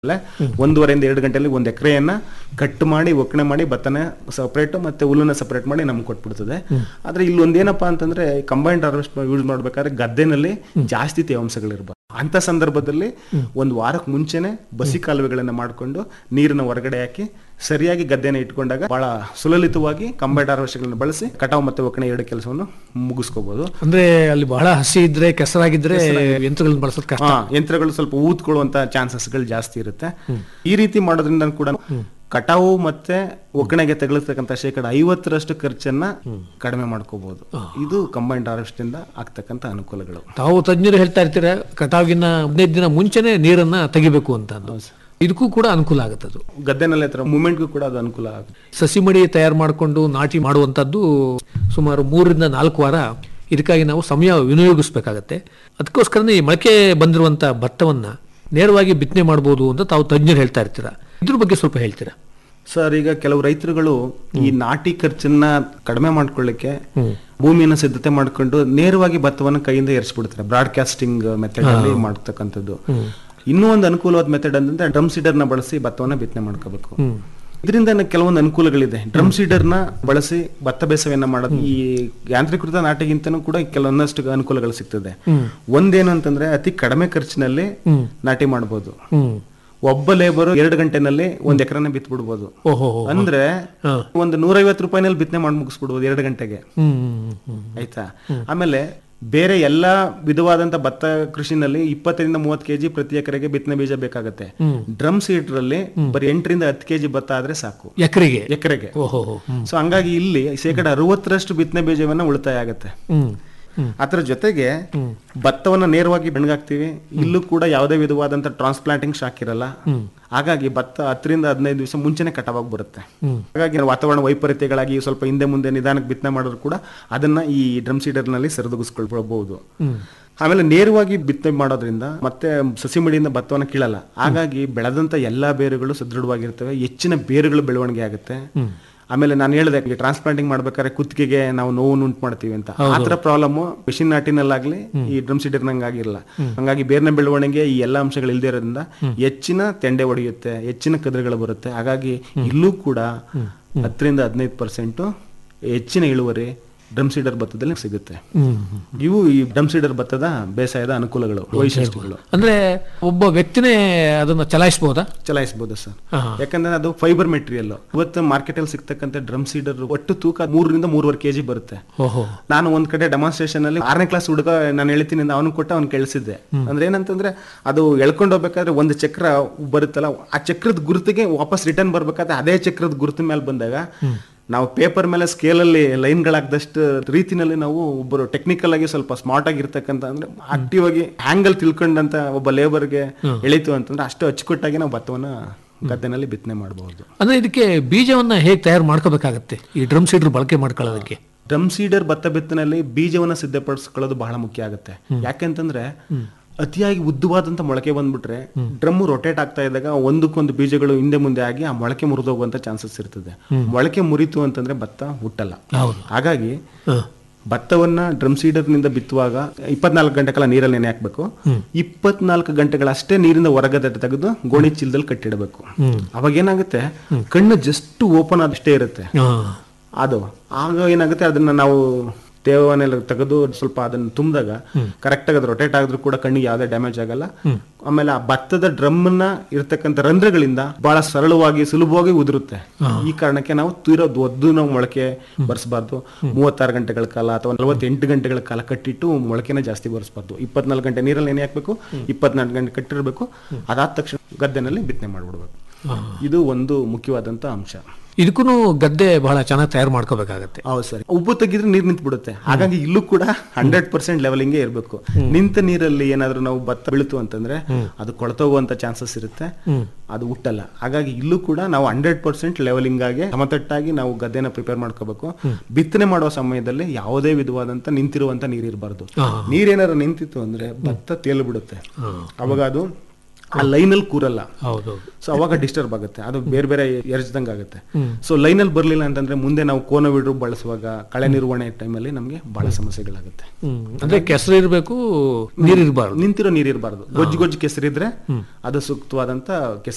ಅಲ್ಲೇ ಒಂದೂವರೆಯಿಂದ ಎರಡು ಗಂಟೆಯಲ್ಲಿ ಒಂದು ಎಕರೆಯನ್ನ ಕಟ್ ಮಾಡಿ ಒಕ್ಕಣೆ ಮಾಡಿ ಭತ್ತನ ಸಪರೇಟ್ ಮತ್ತೆ ಹುಲ್ಲನ್ನ ಸಪರೇಟ್ ಮಾಡಿ ನಮ್ಗೆ ಕೊಟ್ಬಿಡ್ತದೆ ಆದ್ರೆ ಇಲ್ಲಿ ಒಂದೇನಪ್ಪಾ ಅಂತಂದ್ರೆ ಕಂಬೈನ್ಡ್ ಹಾರ್ವೆಸ್ಟ್ ಯೂಸ್ ಮಾಡ್ಬೇಕಾದ್ರೆ ಗದ್ದೆನಲ್ಲಿ ಜಾಸ್ತಿ ತೇವಾಂಶಗಳಿರ್ಬಾರ್ದು ಅಂತ ಸಂದರ್ಭದಲ್ಲಿ ಒಂದು ವಾರಕ್ಕೆ ಮುಂಚೆನೆ ಬಸಿ ಕಾಲುವೆಗಳನ್ನ ಮಾಡ್ಕೊಂಡು ನೀರನ್ನ ಹೊರಗಡೆ ಹಾಕಿ ಸರಿಯಾಗಿ ಗದ್ದೆನ ಇಟ್ಕೊಂಡಾಗ ಬಹಳ ಸುಲಲಿತವಾಗಿ ಕಂಬೈನ್ಡ್ ಹಾರ್ವೆಸ್ಟ್ಗಳನ್ನ ಬಳಸಿ ಕಟಾವು ಮತ್ತೆ ಒಕ್ಕಣೆ ಎರಡು ಕೆಲಸವನ್ನು ಮುಗಿಸ್ಕೋಬಹುದು ಅಂದ್ರೆ ಅಲ್ಲಿ ಬಹಳ ಹಸಿ ಇದ್ರೆ ಕೆಸರಾಗಿದ್ರೆ ಯಂತ್ರಗಳನ್ನ ಬಳಸೋದು ಕಷ್ಟ ಹಾ ಯಂತ್ರಗಳು ಸ್ವಲ್ಪ ಊದ್ಕೊಳ್ಳುವಂತ ಚಾನ್ಸಸ್ಗಳು ಜಾಸ್ತಿ ಇರುತ್ತೆ ಈ ರೀತಿ ಮಾಡೋದ್ರಿಂದ ಕೂಡ ಕಟಾವು ಮತ್ತೆ ಒಕ್ಕಣೆಗೆ ತಗಲತಕ್ಕಂತ ಶೇಕಡ ಐವತ್ತರಷ್ಟು ಖರ್ಚನ್ನ ಕಡಿಮೆ ಮಾಡ್ಕೋಬಹುದು ಇದು ಕಂಬೈನ್ಡ್ ಹಾರ್ವೆಸ್ಟ್ ಇಂದ ಆಗ್ತಕ್ಕಂತ ಅನುಕೂಲಗಳು ತಾವು ತಜ್ಞರು ಹೇಳ್ತಾ ಇರ್ತೀರ ಕಟಾವಿನ ಹದಿನೈದು ದಿನ ಮುಂಚೆನೆ ನೀರನ್ನ ತೆಗಿಬೇಕು ಅಂತ ಅಂದು. ಇದಕ್ಕೂ ಕೂಡ ಅನುಕೂಲ ಆಗುತ್ತೆ ಅದು ಗದ್ದೆನಲ್ಲಿ ಹತ್ರ ಮೂಮೆಂಟ್ಗೂ ಕೂಡ ಅದು ಅನುಕೂಲ ಆಗುತ್ತೆ ಸಸಿ ಮಡಿ ತಯಾರು ಮಾಡಿಕೊಂಡು ನಾಟಿ ಮಾಡುವಂಥದ್ದು ಸುಮಾರು ಮೂರರಿಂದ ನಾಲ್ಕು ವಾರ ಇದಕ್ಕಾಗಿ ನಾವು ಸಮಯ ವಿನಿಯೋಗಿಸ್ಬೇಕಾಗತ್ತೆ ಅದಕ್ಕೋಸ್ಕರನೇ ಈ ಮೊಳಕೆ ಬಂದಿರುವಂಥ ಭತ್ತವನ್ನ ನೇರವಾಗಿ ಬಿತ್ತನೆ ಮಾಡ್ಬೋದು ಅಂತ ತಾವು ತಜ್ಞರು ಹೇಳ್ತಾ ಇರ್ತೀರ ಇದ್ರ ಬಗ್ಗೆ ಸ್ವಲ್ಪ ಹೇಳ್ತೀರಾ ಸರ್ ಈಗ ಕೆಲವು ರೈತರುಗಳು ಈ ನಾಟಿ ಖರ್ಚನ್ನ ಕಡಿಮೆ ಮಾಡ್ಕೊಳ್ಳಿಕ್ಕೆ ಭೂಮಿಯನ್ನು ಸಿದ್ಧತೆ ಮಾಡ್ಕೊಂಡು ನೇರವಾಗಿ ಭತ್ತವನ್ನು ಕೈಯಿಂದ ಏರಿಸ್ಬಿಡ್ತಾರೆ ಬ್ರಾಡ್ಕಾಸ್ಟಿಂಗ್ ಮೆಥಡ್ ಅಲ್ಲಿ ಮಾಡ್ತಕ್ಕಂಥದ್ದು ಇನ್ನೂ ಒಂದು ಅನುಕೂಲವಾದ ಮೆಥಡ್ ಅಂತಂದ್ರೆ ಡ್ರಮ್ ಸೀಡರ್ ನ ಬಳಸಿ ಭತ್ತವನ್ನ ಬಿತ್ತನೆ ಮಾಡ್ಕೋಬೇಕು ಇದರಿಂದ ಕೆಲವೊಂದು ಅನುಕೂಲಗಳಿದೆ ಡ್ರಮ್ ಸೀಡರ್ ನ ಬಳಸಿ ಭತ್ತ ಬೇಸಾಯವನ್ನ ಮಾಡೋದು ಈ ಯಾಂತ್ರೀಕೃತ ನಾಟಿಗಿಂತನೂ ಕೂಡ ಕೆಲವೊಂದಷ್ಟು ಅನುಕೂಲಗಳು ಸಿಗ್ತದೆ ಒಂದೇನು ಅಂತಂದ್ರೆ ಅತಿ ಕಡಿಮೆ ಖರ್ಚಿನಲ್ಲಿ ನಾಟಿ ಮಾಡಬಹುದು ಹ್ಮ್ ಒಬ್ಬ ಲೇಬರ್ ಎರಡು ಗಂಟೆನಲ್ಲಿ ಒಂದ್ ಎಕರೆನ ಬಿತ್ಬಿಡ್ಬೋದು ಓಹೋ ಅಂದ್ರೆ ಒಂದು ನೂರೈವತ್ತು ರೂಪಾಯಿನಲ್ಲಿ ಬಿತ್ತನೆ ಮಾಡಿ ಮುಗಿಸ್ಬಿಡ್ಬೋದು ಎರಡು ಗಂಟೆಗೆ ಹ್ಮ್ ಹ್ಮ್ ಹ್ಮ್ ಆಯ್ತಾ ಆಮೇಲೆ ಬೇರೆ ಎಲ್ಲಾ ವಿಧವಾದಂತ ಭತ್ತ ಕೃಷಿನಲ್ಲಿ ಇಪ್ಪತ್ತರಿಂದ ಮೂವತ್ತು ಕೆಜಿ ಪ್ರತಿ ಎಕರೆಗೆ ಬಿತ್ತನೆ ಬೀಜ ಬೇಕಾಗುತ್ತೆ ಡ್ರಮ್ ಸೀಡರ್ ಅಲ್ಲಿ ಬರೀ ಎಂಟರಿಂದ ಹತ್ತು ಕೆಜಿ ಭತ್ತ ಆದ್ರೆ ಸಾಕು ಎಕರೆಗೆ ಎಕರೆಗೆ ಓಹೋ ಹ್ಮ್ ಸೊ ಹಂಗಾಗಿ ಇಲ್ಲಿ ಶೇಕಡ ಅರವತ್ತರಷ್ಟು ಬಿತ್ತನೆ ಬೀಜವನ್ನ ಉಳಿತಾಯ ಆಗುತ್ತೆ ಹ್ಮ್ ಹ್ಮ್ ಅದರ ಜೊತೆಗೆ ಭತ್ತವನ್ನ ನೇರವಾಗಿ ಬೆಣಗಾಕ್ತಿವಿ ಇಲ್ಲೂ ಕೂಡ ಯಾವುದೇ ವಿಧವಾದಂತ ಟ್ರಾನ್ಸ್ಪ್ಲಾಂಟಿಂಗ್ ಶಾಕ್ ಇರಲ್ಲ ಹಾಗಾಗಿ ಭತ್ತ ಹತ್ತರಿಂದ ಹದಿನೈದು ದಿವಸ ಮುಂಚೆನೆ ಕಟಾವಾಗಿ ಬರುತ್ತೆ ಹಾಗಾಗಿ ವಾತಾವರಣ ವೈಪರೀತ್ಯಗಳಾಗಿ ಸ್ವಲ್ಪ ಹಿಂದೆ ಮುಂದೆ ನಿಧಾನಕ್ಕೆ ಬಿತ್ತನೆ ಮಾಡಿದ್ರು ಕೂಡ ಅದನ್ನ ಈ ಡ್ರಮ್ ಸೀಡರ್ ನಲ್ಲಿ ಸರಿದೂಗಿಸ್ಕೊಳ್ಬಹುದು ಆಮೇಲೆ ನೇರವಾಗಿ ಬಿತ್ತನೆ ಮಾಡೋದ್ರಿಂದ ಮತ್ತೆ ಸಸಿ ಮಡಿಯಿಂದ ಭತ್ತವನ್ನ ಕೀಳಲ್ಲ ಹಾಗಾಗಿ ಬೆಳೆದಂತ ಎಲ್ಲಾ ಬೇರುಗಳು ಸದೃಢವಾಗಿರ್ತವೆ ಹೆಚ್ಚಿನ ಬೇರುಗಳು ಬೆಳವಣಿಗೆ ಆಗುತ್ತೆ ಆಮೇಲೆ ನಾನು ಹೇಳಿದೆ ಟ್ರಾನ್ಸ್ಪ್ಲಾಂಟಿಂಗ್ ಮಾಡ್ಬೇಕಾದ್ರೆ ಕುತ್ತಿಗೆಗೆ ನಾವು ನೋವು ಉಂಟು ಮಾಡ್ತೀವಿ ಅಂತ ಆ ತರ ಪ್ರಾಬ್ಲಮ್ ಮಿಷಿನ್ ನಾಟಿನಲ್ಲಾಗ್ಲಿ ಈ ಡ್ರಮ್ ಸೀಡರ್ ನಂಗಾಗಿರಲ್ಲ ಹಂಗಾಗಿ ಬೇರ್ನ ಬೆಳವಣಿಗೆ ಈ ಎಲ್ಲಾ ಅಂಶಗಳು ಇಲ್ದೇ ಇರೋದ್ರಿಂದ ಹೆಚ್ಚಿನ ತೆಂಡೆ ಹೊಡೆಯುತ್ತೆ ಹೆಚ್ಚಿನ ಕದ್ರಗಳು ಬರುತ್ತೆ ಹಾಗಾಗಿ ಇಲ್ಲೂ ಕೂಡ ಹತ್ತರಿಂದ ಹದಿನೈದು ಪರ್ಸೆಂಟ್ ಹೆಚ್ಚಿನ ಇಳುವರಿ ಡ್ರಮ್ ಸೀಡರ್ ಭತ್ತದಲ್ಲಿ ಸಿಗುತ್ತೆ ಹ್ಮ್ ಇವು ಈ ಡ್ರಮ್ ಸೀಡರ್ ಭತ್ತದ ಬೇಸಾಯದ ಅನುಕೂಲಗಳು ವೈಶಿಷ್ಟ್ಯಗಳು ಅಂದ್ರೆ ಒಬ್ಬ ವ್ಯಕ್ತಿನೇ ಅದನ್ನ ಚಲಾಯಿಸಬಹುದಾ ಚಲಾಯಿಸಬಹುದು ಸರ್ ಹಾ. ಯಾಕಂದ್ರೆ ಅದು ಫೈಬರ್ ಮೆಟೀರಿಯಲ್ ಇವತ್ತು ಮಾರ್ಕೆಟ್ ಅಲ್ಲಿ ಸಿಗ್ತಕ್ಕಂಥ ಡ್ರಮ್ ಸೀಡರ್ ಒಟ್ಟು ತೂಕ ಮೂರರಿಂದ ಮೂರುವರೆ ಕೆಜಿ ಬರುತ್ತೆ ಓಹೋ ನಾನು ಒಂದ್ ಕಡೆ ಡೆಮಾನ್ಸ್ಟ್ರೇಷನ್ ಅಲ್ಲಿ ಆರನೇ ಕ್ಲಾಸ್ ಹುಡುಗ ನಾನು ಹೇಳ್ತೀನಿ ಅಂತ ಅವನು ಕೊಟ್ಟ ಅವ್ನು ಕೇಳಿಸಿದ್ದೆ ಅಂದ್ರೆ ಏನಂತಂದ್ರೆ ಅದು ಎಳ್ಕೊಂಡು ಹೋಗ್ಬೇಕಾದ್ರೆ ಒಂದು ಚಕ್ರ ಬರುತ್ತಲ್ಲ ಆ ಚಕ್ರದ ಗುರುತಿಗೆ ವಾಪಸ್ ರಿಟರ್ನ್ ಬರ್ಬೇಕಾದ್ರೆ ಅದೇ ಚಕ್ರದ ಗುರುತು ಮೇಲೆ ಬಂದಾಗ ನಾವು ಪೇಪರ್ ಮೇಲೆ ಸ್ಕೇಲ್ ಅಲ್ಲಿ ಲೈನ್ಗಳಾಗ್ದಷ್ಟು ರೀತಿನಲ್ಲಿ ನಾವು ಒಬ್ಬರು ಟೆಕ್ನಿಕಲ್ ಆಗಿ ಸ್ವಲ್ಪ ಸ್ಮಾರ್ಟ್ ಆಗಿರ್ತಕ್ಕಂಥ ಅಂದ್ರೆ ಆಕ್ಟಿವ್ ಆಗಿ ಹ್ಯಾಂಗಲ್ ತಿಳ್ಕೊಂಡಂತ ಒಬ್ಬ ಲೇಬರ್ಗೆ ಎಳಿತು ಅಂತಂದ್ರೆ ಅಷ್ಟು ಅಚ್ಚುಕಟ್ಟಾಗಿ ನಾವು ಭತ್ತವನ್ನ ಗದ್ದೆನಲ್ಲಿ ಬಿತ್ತನೆ ಮಾಡಬಹುದು ಅಂದ್ರೆ ಇದಕ್ಕೆ ಬೀಜವನ್ನ ಹೇಗೆ ತಯಾರು ಮಾಡ್ಕೋಬೇಕಾಗತ್ತೆ ಈ ಡ್ರಮ್ ಸೀಡರ್ ಬಳಕೆ ಮಾಡ್ಕೊಳ್ಳೋದಕ್ಕೆ ಡ್ರಮ್ ಸೀಡರ್ ಭತ್ತ ಬಿತ್ತನೆಯಲ್ಲಿ ಬೀಜವನ್ನ ಸಿದ್ಧಪಡಿಸ್ಕೊಳ್ಳೋದು ಬಹಳ ಮುಖ್ಯ ಆಗುತ್ತೆ ಯಾಕೆಂತಂದ್ರೆ ಅತಿಯಾಗಿ ಉದ್ದವಾದಂತ ಮೊಳಕೆ ಬಂದ್ಬಿಟ್ರೆ ಡ್ರಮ್ ರೊಟೇಟ್ ಆಗ್ತಾ ಇದ್ದಾಗ ಒಂದಕ್ಕೊಂದು ಬೀಜಗಳು ಹಿಂದೆ ಮುಂದೆ ಆಗಿ ಆ ಮೊಳಕೆ ಮುರಿದೋಗುವಂತ ಚಾನ್ಸಸ್ ಇರ್ತದೆ ಮೊಳಕೆ ಮುರಿತು ಅಂತಂದ್ರೆ ಭತ್ತ ಹುಟ್ಟಲ್ಲ ಹೌದು ಹಾಗಾಗಿ ಹ. ಭತ್ತವನ್ನ ಡ್ರಮ್ ಸೀಡರ್ ನಿಂದ ಬಿತ್ತುವಾಗ ಇಪ್ಪತ್ನಾಲ್ಕು ಗಂಟೆ ಕಾಲ ನೀರಲ್ಲಿ ನೆನೆ ಹಾಕ್ಬೇಕು ಇಪ್ಪತ್ನಾಲ್ಕು ಗಂಟೆಗಳಷ್ಟೇ ನೀರಿಂದ ಹೊರಗಡೆ ತೆಗೆದು ಗೋಣಿ ಚೀಲದಲ್ಲಿ ಕಟ್ಟಿಡಬೇಕು ಅವಾಗ ಏನಾಗುತ್ತೆ ಕಣ್ಣು ಜಸ್ಟ್ ಓಪನ್ ಆದಷ್ಟೇ ಇರುತ್ತೆ ಹಾ. ಅದು ಆಗ ಏನಾಗುತ್ತೆ ಅದನ್ನ ನಾವು ತೇವನೆಲ್ಲ ತೆಗೆದು ಸ್ವಲ್ಪ ಅದನ್ನ ತುಂಬಿದಾಗ ಕರೆಕ್ಟ್ ಆಗಿ ಅದು ರೊಟೇಟ್ ಆದ್ರೂ ಕೂಡ ಕಣ್ಣಿಗೆ ಯಾವುದೇ ಡ್ಯಾಮೇಜ್ ಆಗಲ್ಲ ಆಮೇಲೆ ಆ ಭತ್ತದ ಡ್ರಮ್ ನ ಇರ್ತಕ್ಕಂಥ ರಂಧ್ರಗಳಿಂದ ಬಹಳ ಸರಳವಾಗಿ ಸುಲಭವಾಗಿ ಉದುರುತ್ತೆ ಈ ಕಾರಣಕ್ಕೆ ನಾವು ತೀರಾ ಒದ್ದು ನಾವು ಮೊಳಕೆ ಬರ್ಸ್ಬಾರ್ದು ಮೂವತ್ತಾರು ಗಂಟೆಗಳ ಕಾಲ ಅಥವಾ ನಲವತ್ತೆಂಟು ಗಂಟೆಗಳ ಕಾಲ ಕಟ್ಟಿಟ್ಟು ಮೊಳಕೆನ ಜಾಸ್ತಿ ಬರ್ಸ್ಬಾರ್ದು ಇಪ್ಪತ್ನಾಲ್ಕು ಗಂಟೆ ನೀರಲ್ಲಿ ನೆನೆ ಹಾಕ್ಬೇಕು ಇಪ್ಪತ್ನಾಲ್ಕು ಗಂಟೆ ಕಟ್ಟಿರ್ಬೇಕು ಅದಾದ ತಕ್ಷಣ ಗದ್ದೆನಲ್ಲಿ ಬಿತ್ತನೆ ಮಾಡ್ಬಿಡ್ಬೇಕು ಇದು ಒಂದು ಮುಖ್ಯವಾದಂತ ಅಂಶ ಇದಕ್ಕೂ ಗದ್ದೆ ಬಹಳ ಚೆನ್ನಾಗಿ ತಯಾರು ಮಾಡ್ಕೋಬೇಕಾಗತ್ತೆ ಹೌದು ಸರಿ ಉಪ್ಪು ತೆಗಿದ್ರೆ ನೀರ್ ನಿಂತು ಬಿಡುತ್ತೆ ಹಾಗಾಗಿ ಇಲ್ಲೂ ಕೂಡ ಹಂಡ್ರೆಡ್ ಪರ್ಸೆಂಟ್ ಲೆವೆಲಿಂಗ್ ಇರಬೇಕು ನಿಂತ ನೀರಲ್ಲಿ ಏನಾದ್ರೂ ನಾವು ಭತ್ತ ಬೀಳ್ತು ಅಂತಂದ್ರೆ ಅದು ಕೊಳ್ತೋಗುವಂತ ಚಾನ್ಸಸ್ ಇರುತ್ತೆ ಅದು ಹುಟ್ಟಲ್ಲ ಹಾಗಾಗಿ ಇಲ್ಲೂ ಕೂಡ ನಾವು ಹಂಡ್ರೆಡ್ ಪರ್ಸೆಂಟ್ ಲೆವೆಲಿಂಗ್ ಆಗಿ ಸಮತಟ್ಟಾಗಿ ನಾವು ಗದ್ದೆನ ಪ್ರಿಪೇರ್ ಮಾಡ್ಕೋಬೇಕು ಬಿತ್ತನೆ ಮಾಡುವ ಸಮಯದಲ್ಲಿ ಯಾವುದೇ ವಿಧವಾದಂತ ನಿಂತಿರುವಂತ ನೀರ್ ಇರಬಾರ್ದು ನೀರೇನಾದ್ರು ನಿಂತಿತ್ತು ಅಂದ್ರೆ ಭತ್ತ ತೇಲು ಬಿಡುತ್ತೆ ಅವಾಗ ಅದು ಆ ಲೈನಲ್ಲಿ ಕೂರಲ್ಲ ಹೌದು ಸೊ ಅವಾಗ ಡಿಸ್ಟರ್ಬ್ ಆಗುತ್ತೆ ಅದು ಬೇರೆ ಬೇರೆ ಎರ್ಜ್ದಂಗ್ ಆಗುತ್ತೆ ಸೊ ಲೈನಲ್ಲಿ ಬರ್ಲಿಲ್ಲ ಅಂತಂದ್ರೆ ಮುಂದೆ ನಾವು ಕೋನವಿಡ್ರು ಬಳಸುವಾಗ ಕಳೆ ನಿರ್ವಹಣೆ ಟೈಮಲ್ಲಿ ನಮಗೆ ಬಹಳ ಸಮಸ್ಯೆಗಳಾಗುತ್ತೆ ಹ್ಮ್. ಅಂದ್ರೆ ಕೆಸರು ಇರಬೇಕು ನೀರಿರಬಾರ್ದು ನಿಂತಿರೋ ನೀರು ಇರಬಾರ್ದು ಗೊಜ್ಜು ಗೊಜ್ಜು ಕೆಸರಿದ್ರೆ ಅದು ಸೂಕ್ತವಾದಂತ ಕೆಸರು